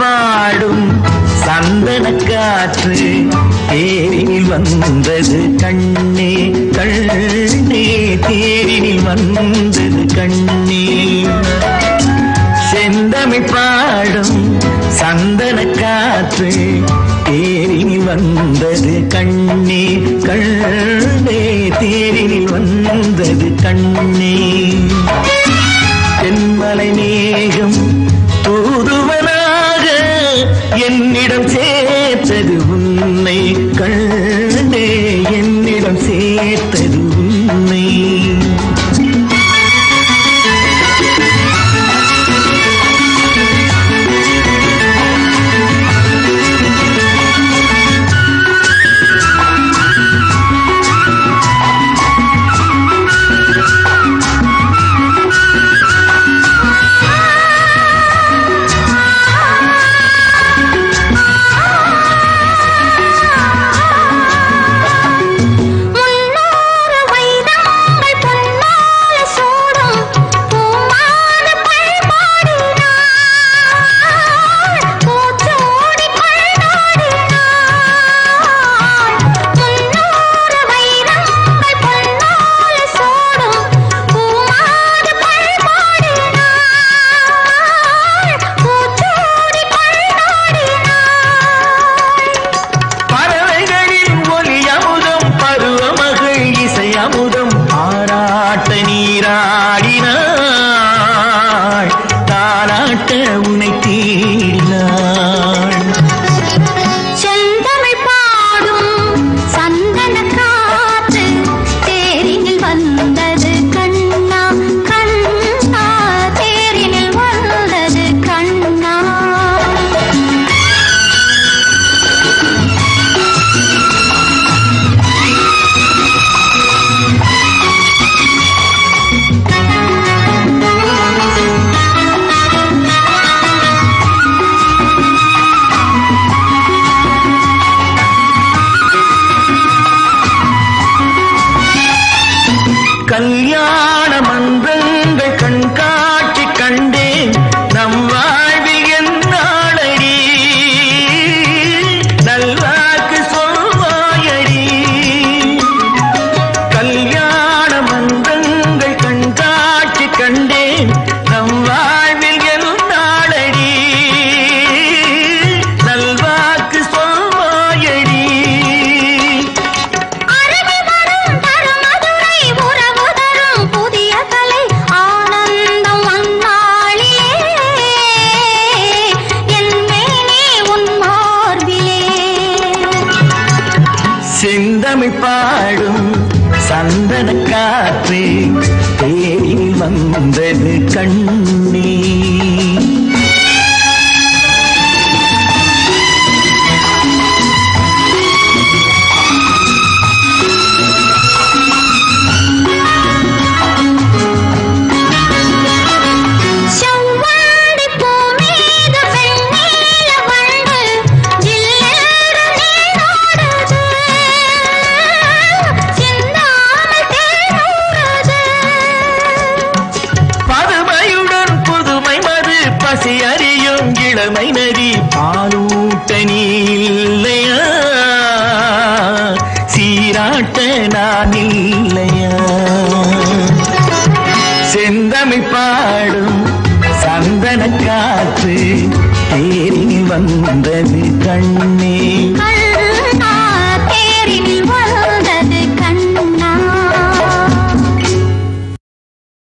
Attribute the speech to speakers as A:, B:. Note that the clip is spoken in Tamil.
A: பாடும் சந்தன காற்று தேரில் வந்தது கண்ணே கண்ணே தேரில் வந்தது கண்ணே செந்தமிழ் பாடும் சந்தன காற்று தேரில் வந்தது கண்ணே கண்ணே தேரில் வந்தது கண்ணே தென்மலை மேகம் தூதுவனாக என்னிடம் சேர்த்தது உன்னை கண்ணே என்னிடம் சேர்த்தது உன்னை
B: முன்னூறு வைரங்கள் பொன்னால சூடும் பூமான பல்பாடினாள் பூச்சோடி கொண்டாடினாள் முன்னூறு வைரங்கள் பொன்னால சூடும் பூமான பல்பாடினாள் பூச்சோடி கொண்டாடினாள்
A: பறவைகளின் ஒலி அமுதம் பருவமகள் இசை அமுதம் ஆராட்ட நீராடினாள் தாராட்ட உனை தீடினாள்
B: செந்தமிழ் பாடும் சந்தன காற்று தேரினில் வந்தது கண்ணா கண்ணா தேரினில் வந்தது கண்ணா
A: கல்யாண மன்றங்கள் கண்காட்சி கண்டேன் நம் வாழ்வில் என்னாளடி நல்வாக்கு சொல்வாயடி கல்யாண மன்றங்கள் கண்காட்சி கண்டேன் நம் வாழ்வில் என்னாளடி நல்வாக்கு சொல்வாயடி
B: அருகி வரும் தருமதுரை உறவு தரும் புதிய கலை ஆனந்தம் அந்நாளிலே என் மேனே உன் மார்பிலே
A: செந்தமிழ் பாடும் சந்தன காற்று தேரில் வந்தது கண்ணே
B: செவ்வாழை பூ மீது வெண்ணில வண்டு ஜில்லென்று நீராடுது. சிந்தாமல் தேனூறுது.
A: பதுமையுடன் புதுமை மது பசி அறியும் இளமை நதி பாலூட்ட நீ இல்லையா சீராட்ட நான் இல்லையா செந்தமிழ் பாடும் சந்தன காற்று தேரில் வந்தது கண்